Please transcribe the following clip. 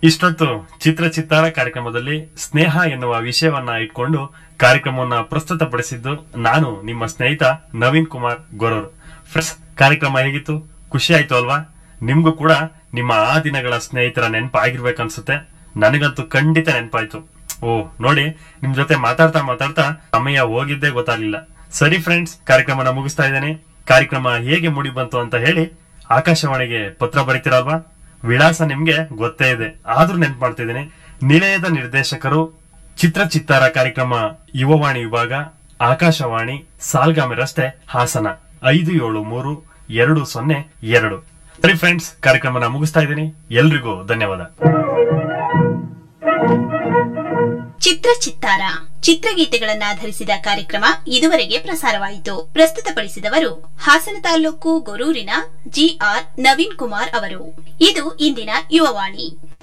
ಇಷ್ಟೊತ್ತು ಚಿತ್ರ ಚಿತ್ತಾರ ಕಾರ್ಯಕ್ರಮದಲ್ಲಿ ಸ್ನೇಹ ಎನ್ನುವ ವಿಷಯವನ್ನ ಇಟ್ಕೊಂಡು ಕಾರ್ಯಕ್ರಮವನ್ನ ಪ್ರಸ್ತುತಪಡಿಸಿದ್ದು ನಾನು ನಿಮ್ಮ ಸ್ನೇಹಿತ ನವೀನ್ ಕುಮಾರ್ ಗೊರೂರ್ ಫ್ರೆಂಡ್ಸ್ ಕಾರ್ಯಕ್ರಮ ಹೇಗಿತ್ತು ಖುಷಿ ಆಯ್ತು ಅಲ್ವಾ ನಿಮ್ಗೂ ಕೂಡ ನಿಮ್ಮ ಆ ದಿನಗಳ ಸ್ನೇಹಿತರ ನೆನಪಾಗಿರ್ಬೇಕನ್ಸುತ್ತೆ ನನಗಂತೂ ಖಂಡಿತ ನೆನಪಾಯ್ತು ಓ ನೋಡಿ ನಿಮ್ ಜೊತೆ ಮಾತಾಡ್ತಾ ಮಾತಾಡ್ತಾ ಸಮಯ ಹೋಗಿದ್ದೇ ಗೊತ್ತಾಗ್ಲಿಲ್ಲ ಸರಿ ಫ್ರೆಂಡ್ಸ್ ಕಾರ್ಯಕ್ರಮನ ಮುಗಿಸ್ತಾ ಇದ್ದೇನೆ ಕಾರ್ಯಕ್ರಮ ಹೇಗೆ ಮೂಡಿ ಬಂತು ಅಂತ ಹೇಳಿ ಆಕಾಶವಾಣಿಗೆ ಪತ್ರ ಬರೀತಿರಲ್ವಾ ವಿಳಾಸ ನಿಮ್ಗೆ ಗೊತ್ತೇ ಇದೆ ಆದ್ರೂ ನೆನ್ಪು ಮಾಡ್ತಿದ್ದೀನಿ ನಿಲಯದ ನಿರ್ದೇಶಕರು ಚಿತ್ರ ಚಿತ್ತಾರ ಕಾರ್ಯಕ್ರಮ ಯುವವಾಣಿ ವಿಭಾಗ ಆಕಾಶವಾಣಿ ಸಾಲ್ಗಾಮೆ ರಸ್ತೆ ಹಾಸನ ಐದು ಏಳು ಮೂರು ಎರಡು ಸೊನ್ನೆ ಎರಡು ಸರಿ ಫ್ರೆಂಡ್ಸ್ ಕಾರ್ಯಕ್ರಮನ ಮುಗಿಸ್ತಾ ಇದ್ದೀನಿ ಎಲ್ರಿಗೂ ಧನ್ಯವಾದ ಚಿತ್ರ ಚಿತ್ತಾರ ಚಿತ್ರಗೀತೆಗಳನ್ನ ಆಧರಿಸಿದ ಕಾರ್ಯಕ್ರಮ ಇದುವರೆಗೆ ಪ್ರಸಾರವಾಯಿತು ಪ್ರಸ್ತುತಪಡಿಸಿದವರು ಹಾಸನ ತಾಲೂಕು ಗೊರೂರಿನ ಜಿಆರ್ ನವೀನ್ ಕುಮಾರ್ ಅವರು ಇದು ಇಂದಿನ ಯುವವಾಣಿ